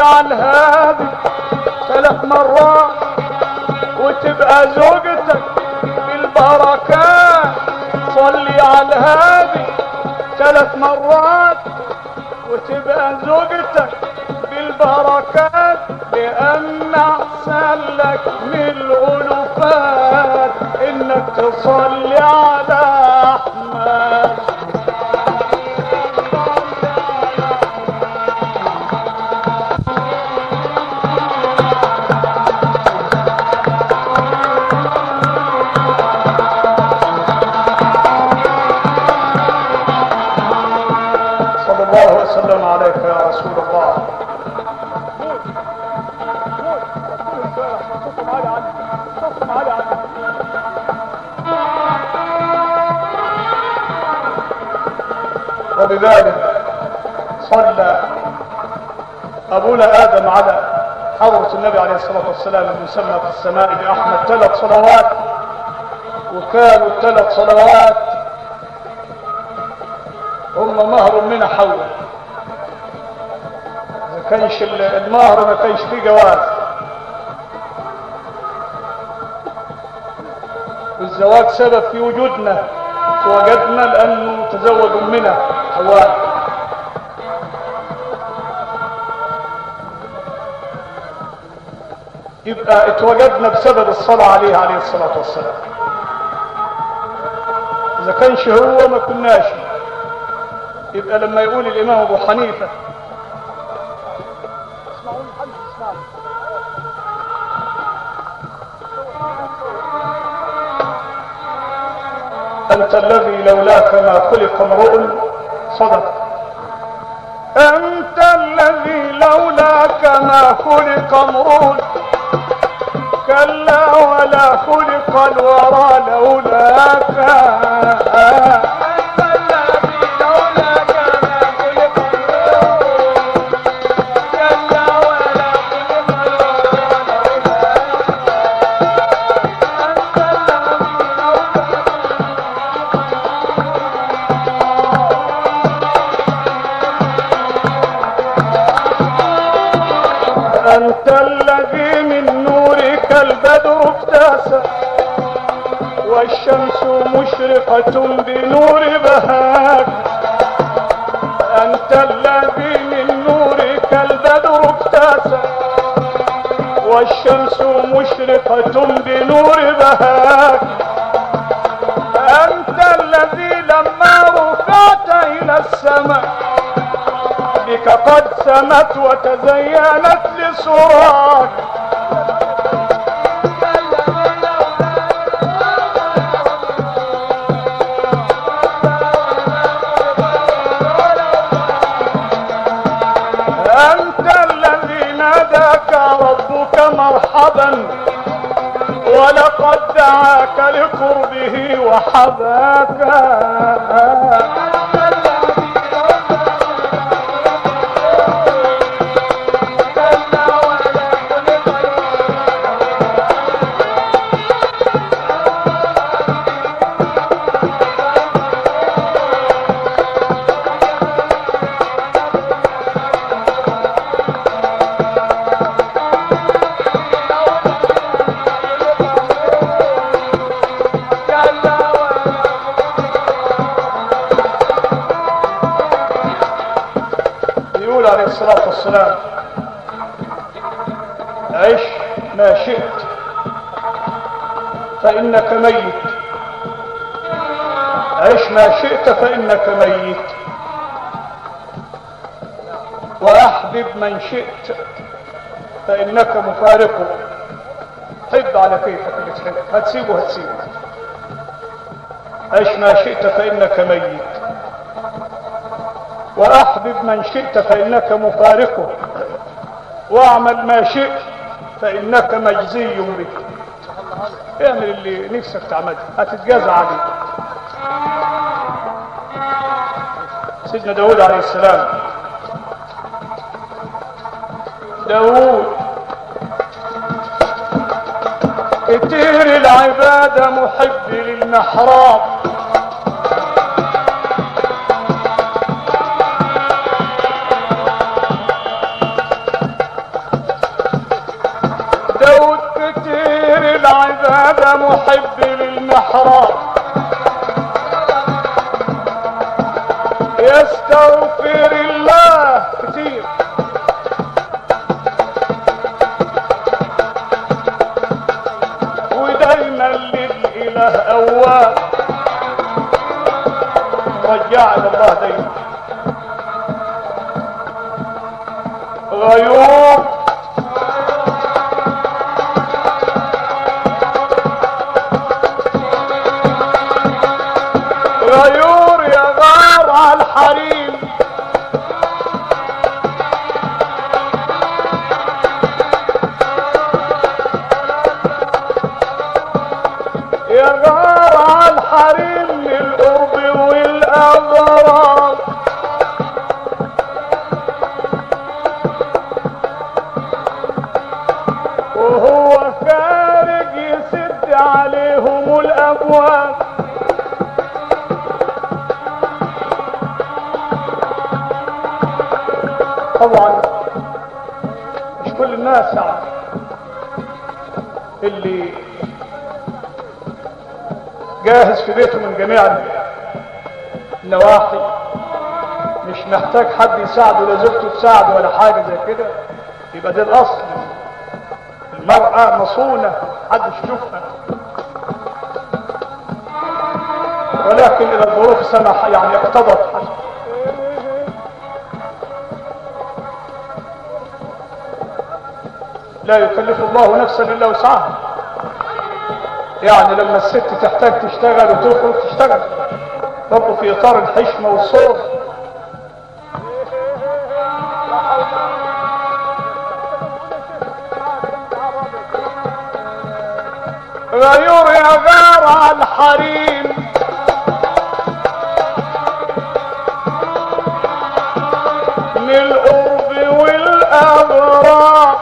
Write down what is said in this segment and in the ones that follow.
على الهادي ثلاث مرات وتبقى زوجتك بالبركات صلي على الهادي ثلاث مرات وتبقى زوجتك بالبركات لأن أحسن لك من الألوفات إنك تصلي على أحمد صلى الله وسلم عليك يا رسول الله وبذلك صلى أبونا آدم على حضرة النبي عليه الصلاة والسلام المسمى في السماء بأحمد ثلاث صلوات وكانوا الثلاث صلوات هم مهر من حول ما كانش ال- المهر ما كانش فيه جواز والزواج سبب في وجودنا وجدنا لأنه تزوج أمنا حواء يبقى اتوجدنا بسبب الصلاة عليه عليه الصلاة والسلام إذا كانش هو ما كناش يبقى لما يقول الإمام أبو حنيفة أنت الذي لولاك ما خلق امرؤ صدق أنت الذي لولاك ما خلق امرؤ كلا ولا خلق الورى لولاك أنت الذي من نورك البدر افتاسى والشمس مشرقة بنور بهاك أنت الذي من نورك البدر افتاسى والشمس مشرقة بنور بهاك أنت الذي لما رفعت إلى السماء بك قد سمت وتزينت لسراك أنت الذي ناداك ربك مرحبا ولقد دعاك لقربه وحباك يقول عليه الصلاة والسلام عش ما شئت فإنك ميت عش ما شئت فإنك ميت وأحبب من شئت فإنك مفارقه حب على كيفك اللي تحب هتسيبه هتسيبه عش ما شئت فإنك ميت وأحبب من شئت فإنك مفارقه واعمل ما شئت فإنك مجزي به اعمل اللي نفسك تعمله هتتجازى عليه سيدنا داود عليه السلام داود كتير العبادة محب للمحراب العبادة محب للمحراب يستغفر الله كتير ودايما للإله أواب رجع الله دايما غيور غيور يا غار على الحريم يا غار على الحريم من القرب والأغراب وهو خارج يسد عليهم الأبواب طبعا مش كل الناس يعني اللي جاهز في بيته من جميع النواحي مش محتاج حد يساعده ولا زوجته تساعده ولا حاجه زي كده يبقى ده الاصل المرأة مصونة محدش يشوفها ولكن إذا الظروف سمح يعني اقتضت حسب لا يكلف الله نفسا الا وسعها يعني لما الست تحتاج تشتغل وتخرج تشتغل برضه في اطار الحشمه والصوت غيور يا غار على الحريم من القرب والاغراب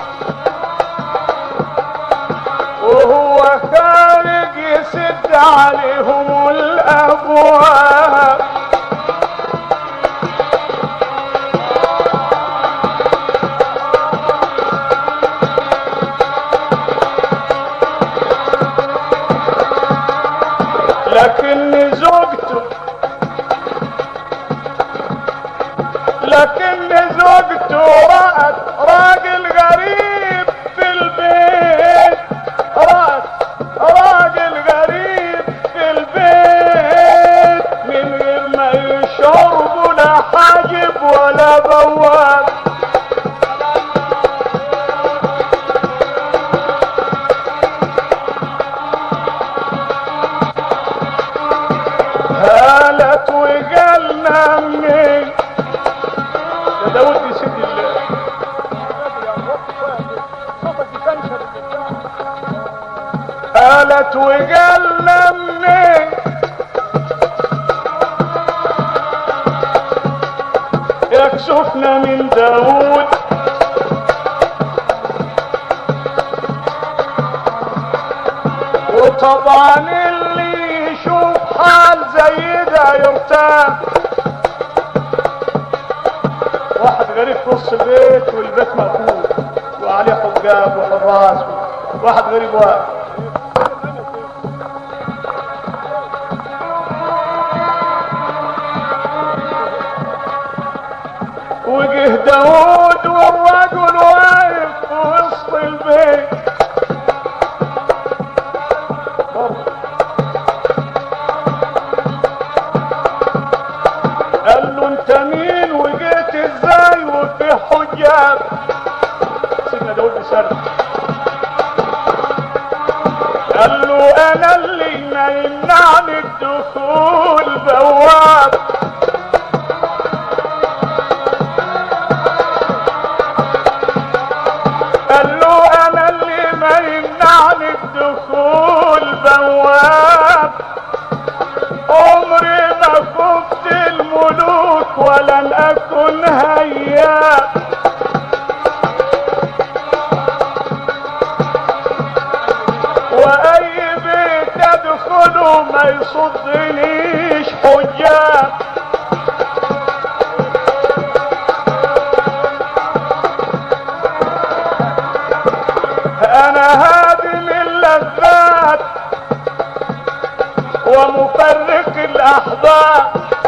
وهو خارج يسد عليهم الابواب لكن زوجته لكن زوجته رأت راجل غريب في البيت رأت راجل غريب في البيت من غير ما يشرب ولا حاجب ولا بواب هالت وقالنا منين يا داود يسد الله قالت وقالنا منين يكشفنا من داود وطبعا اللي يشوف حال زي ده يرتاح واحد غريب في نص البيت والبيت مقفول وعليه حجاب وحراس واحد غريب واقف وجه داود والرجل واقف في وسط البيت قال له انت مين وجيت ازاي وفي حجاب سيدنا داود بيسأله قال له انا اللي ما يمنعني الدخول بواب قال له انا اللي ما يمنعني الدخول بواب عمري ما خفت الملوك ولن اكن هياب واي بيت ادخله ما يصدنيش حجاب انا هادم الا الاحباب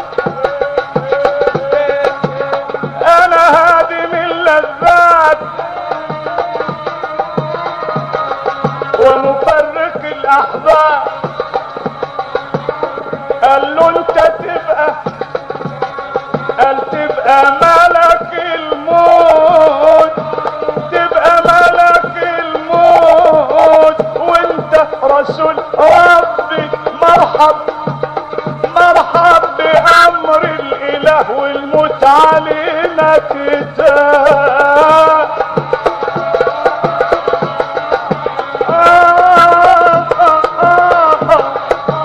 انا هادم اللذات ومفرق الاحباب قال له انت تبقى قال تبقى ملك الموت تبقى ملك الموت وانت رسول ربي مرحب مرحب بامر الاله والموت علينا كتاب آه آه آه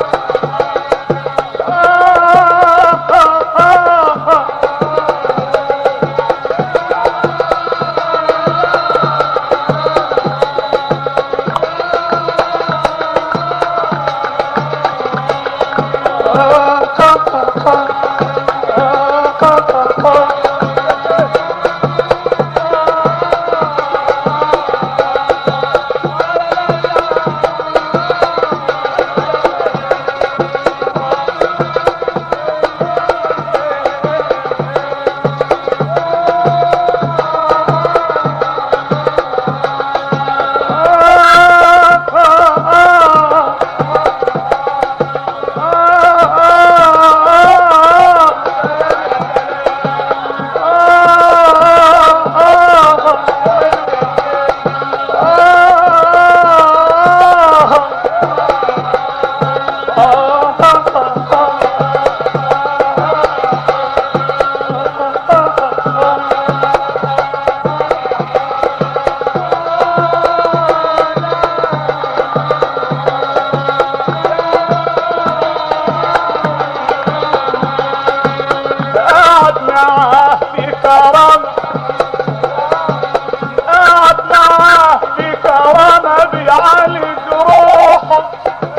قعد معاه في كرامة قعد معاه في كرامة بيعالج روحه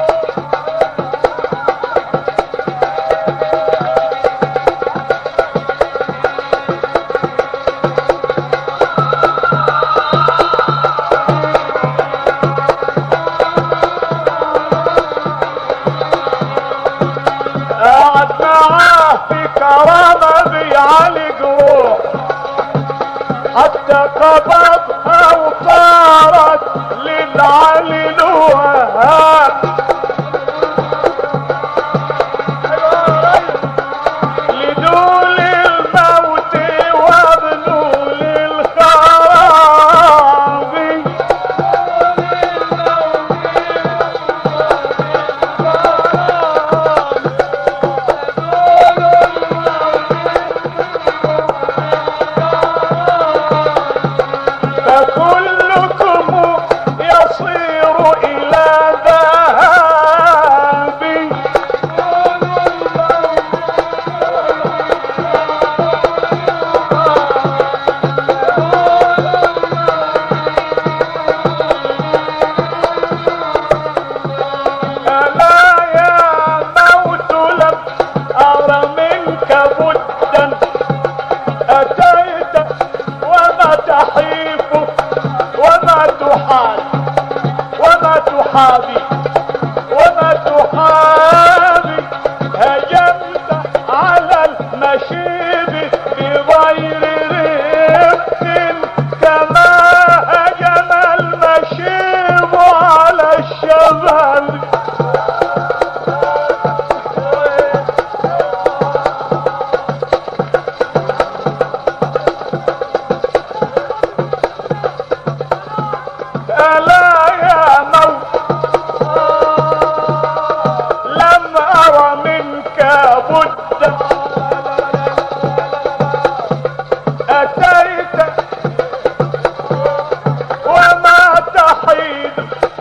قعد معاه في كرامة بيعالج روح حتى قبضها وصارت للعلي الوهاب لدول الموت وابنول الخراب فكلكم يصير إلى ذهاب ألا يا موت لم أر منك بدا أتيت وما تحيف وما تحال وما تحابي وما تحابي هجمت على المشيب بغير رفق كما هجم المشيب على الشباب ألا يا موت لم أر منك بدا أتيت وما تحيد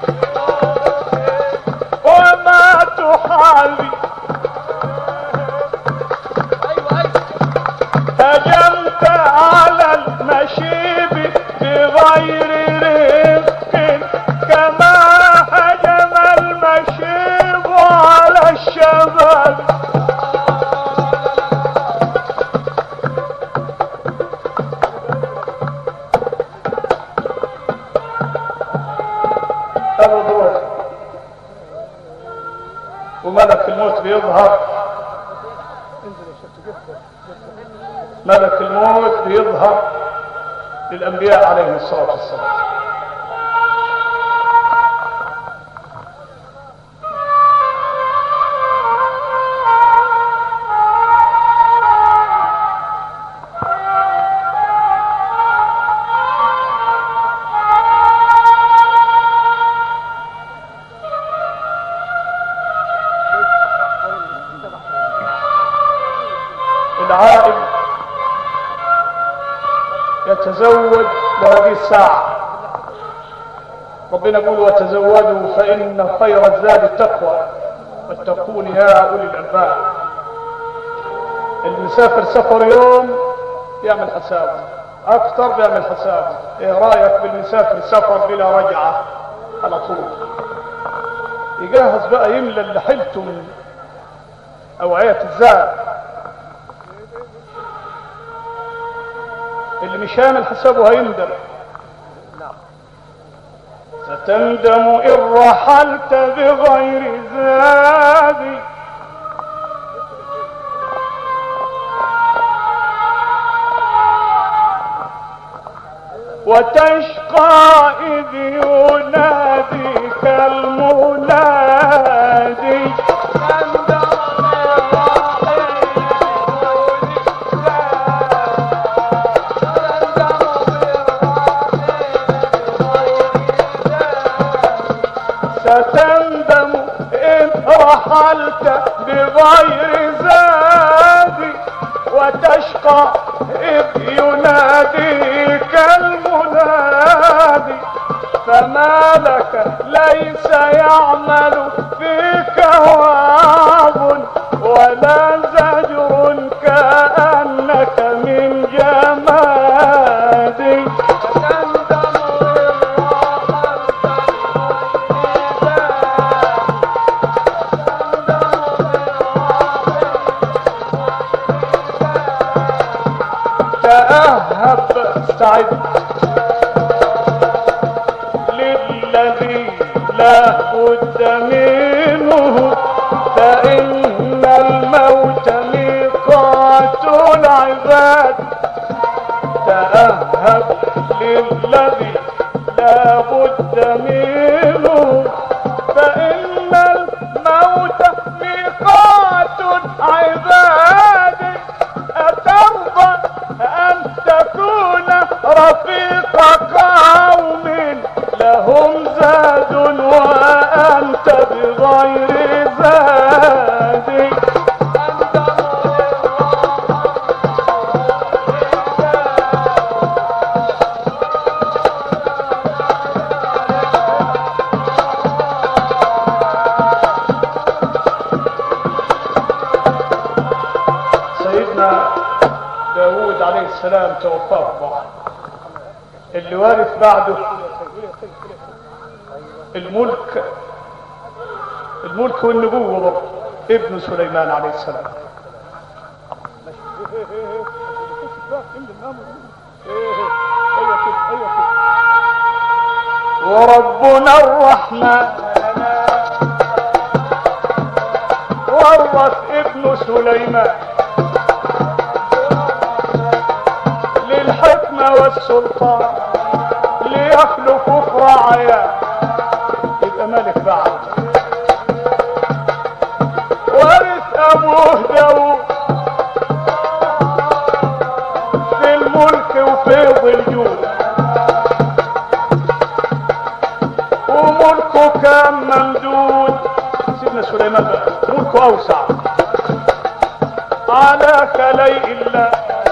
وما تحاذي هجمت على المشيب بغير رفق كما هجم المشيب على الشباب أبو ضروح وملك الموت بيظهر ملك الموت بيظهر للأنبياء عليهم الصلاة والسلام العائل يتزود لهذه الساعة ربنا يقول وتزودوا فإن خير الزاد التقوى واتقون يا أولي الألباب اللي مسافر سفر يوم يعمل حساب أكثر بيعمل حساب إيه رأيك بالمسافر سفر بلا رجعة على طول يجهز بقى يملى اللي حيلته من أوعية الزاد اللي مش عامل حسابه هيندم ستندم إن رحلت بغير زاد وتشقى إذ يناديك المنادي ستندم إن رحلت بغير زاد وتشقى إذ يناديك المنادي فما لك ليس يعمل فيك وعظ ولا زجر كأنك من جمادي تأهب استعد للذي لا بد منه فإن الموت ميقات العباد تأهب للذي لا بد منه فإن الموت ميقات العباد أترضى أن تكون رفيق قوم لهم زاد وأنت بغير زاد سيدنا داود عليه السلام توفاه الله اللي وارث بعده الملك الملك والنبوة برضه ابن سليمان عليه السلام وربنا الرحمن ورث ابن سليمان للحكمة والسلطان ليخلق في رعاياه يبقى ملك بعد ورث ابوه داوود في الملك وفيض الجود وملكه كان ممدود سيدنا سليمان بقى ملكه اوسع على كلي الله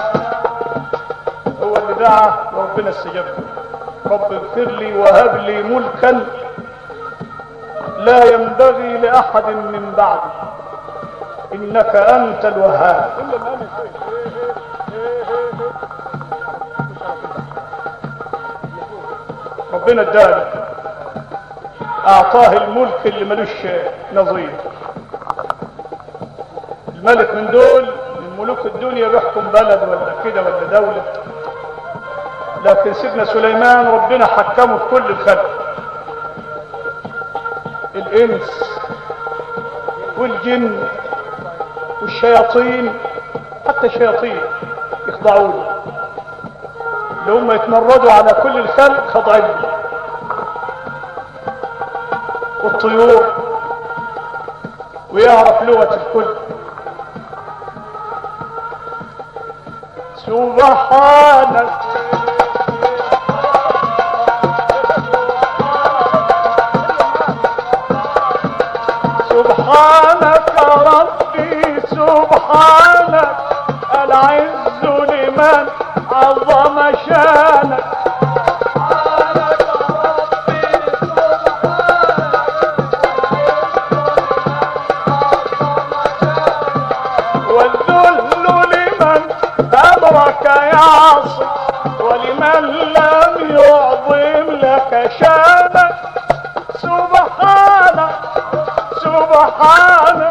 هو اللي دعا وربنا استجاب له. رب اغفر لي وهب لي ملكا لا ينبغي لأحد من بعدي إنك أنت الوهاب ربنا اداله أعطاه الملك اللي ملوش نظير الملك من دول من ملوك الدنيا بيحكم بلد ولا كده ولا دولة لكن سيدنا سليمان ربنا حكمه في كل الخلق الانس والجن والشياطين حتى الشياطين يخضعوا يخضعوا له اللي هم يتمردوا على كل الخلق خاضعين له والطيور ويعرف لغة الكل سبحانك سبحانك ربي سبحانك العز لمن عظم شانك والذل لمن أمرك يعصي ولمن لم يعظم لك شانك سبحانك سبحانك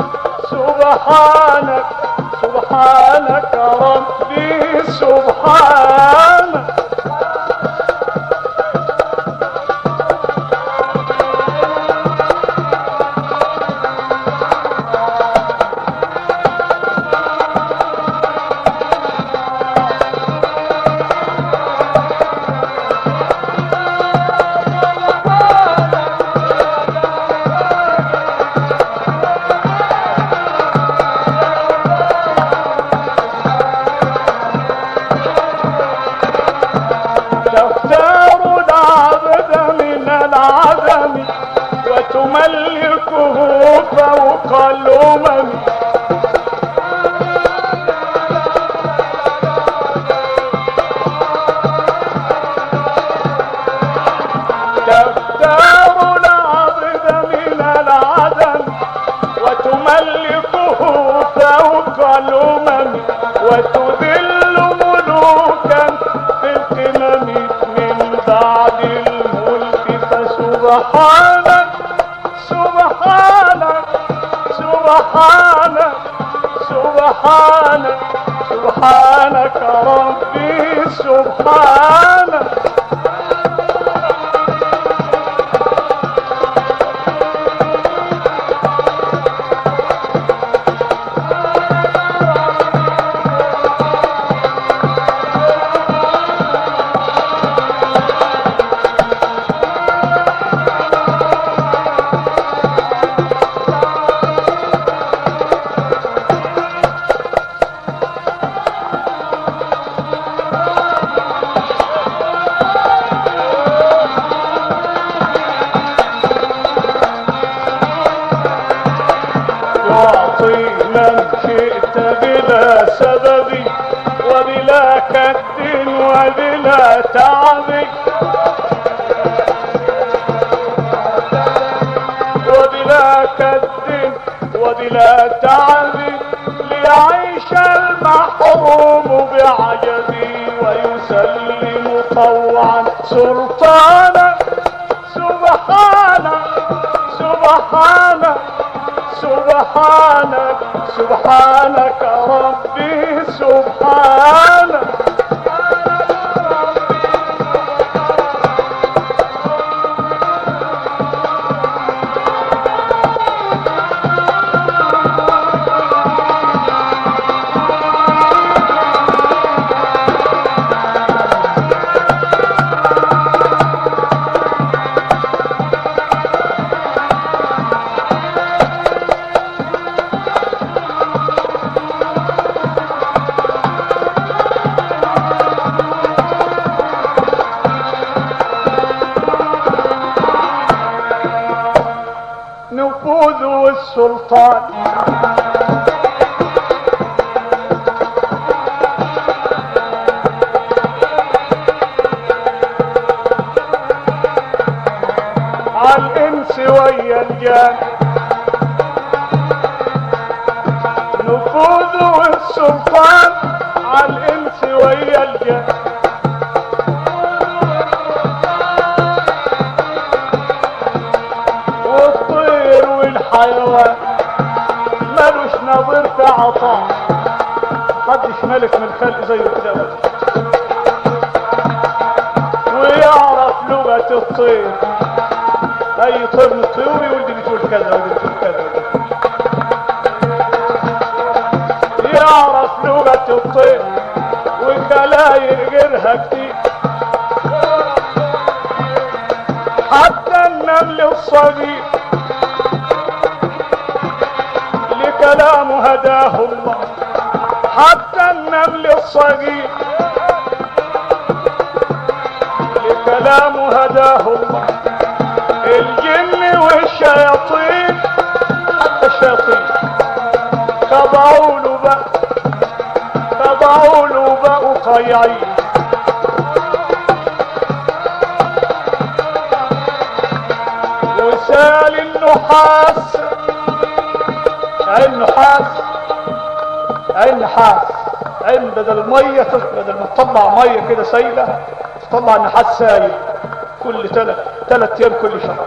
سبحانك سبحانك ربي سبحانك تختار العبد من العدم وتملكه فوق الأمم تختار العبد من العدم وتملكه فوق الأمم وتذل ملوكا في القمم من بعد الملك فسبحانك سبحانك سبحانك سبحانك سبحانك ربي سبحانك تعطي من شئت بلا سبب وبلا كد وبلا تعب وبلا كد وبلا تعب ليعيش المحروم بعجبي ويسلم طوعا سلطانا سبحانك سبحانك سبحانك سبحانك ربي سبحانك نفوذ السلطان عالإنس ويا الجان نفوذ السلطان عالإنس ويا الجان والطير والحيوان ملوش نظير في عطاء محدش ملك من الخلق زيه كده أبدا. ويعرف لغة الطير اي طير من الطيور يقول دي بتقول كذا ودي بتقول كذا ودي بتقول كذا. يعرف لغة الطير كتير حتى النمل الصغير لكلام هداه الله حتى النمل الصغير لكلام هداه الله الجن والشياطين حتى الشياطين خضعوا له بقى خضعوا له بقوا خيعين وسال النحاس عين نحاس عين نحاس عين بدل المية بدل ما تطلع مية كده سايلة تطلع نحاس سايل كل ثلاث ثلاث ايام كل شهر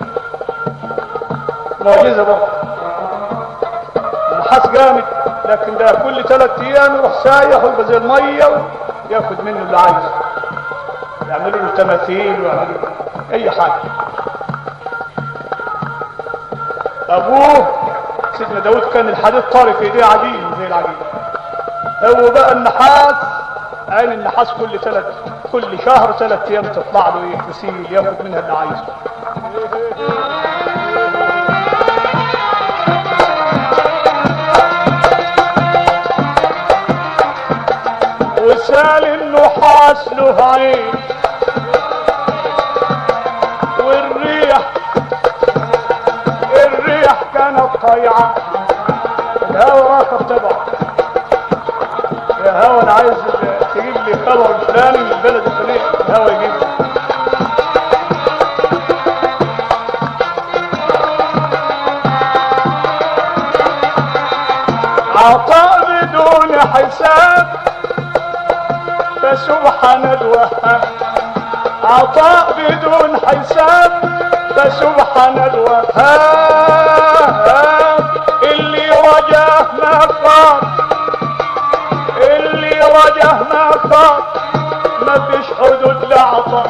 معجزة برضه النحاس جامد لكن ده كل ثلاث ايام يروح سايح ويبقى زي المية وياخد منه اللي عايزه يعملوا له تماثيل ويعملوا له اي حاجة ابوه سيدنا داود كان الحديد طاري في ايديه عجين زي العجين هو بقى النحاس عين النحاس كل ثلاث كل شهر ثلاث ايام تطلع له ايه تسيل ياخد منها اللي عايزه وسال النحاس له عين والريح الريح كانت طيعة الهوا راكب تبعه يا هوا انا عايز تجيب لي خبر الفلاني من البلد الفلاني الهوا يجيب لي. عطاء بدون حساب فسبحان الوهاب عطاء بدون حساب فسبحان الوهاب اللي رجاه ما فات اللي رجاه ما فات ما فيش حدود لعطاء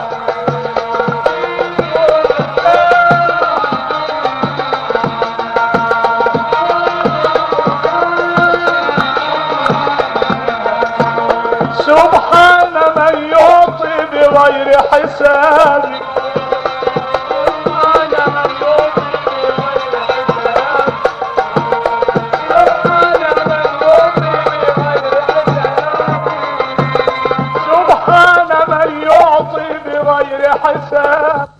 سبحان من يعطي بغير حساب سبحان من يعطي بغير حساب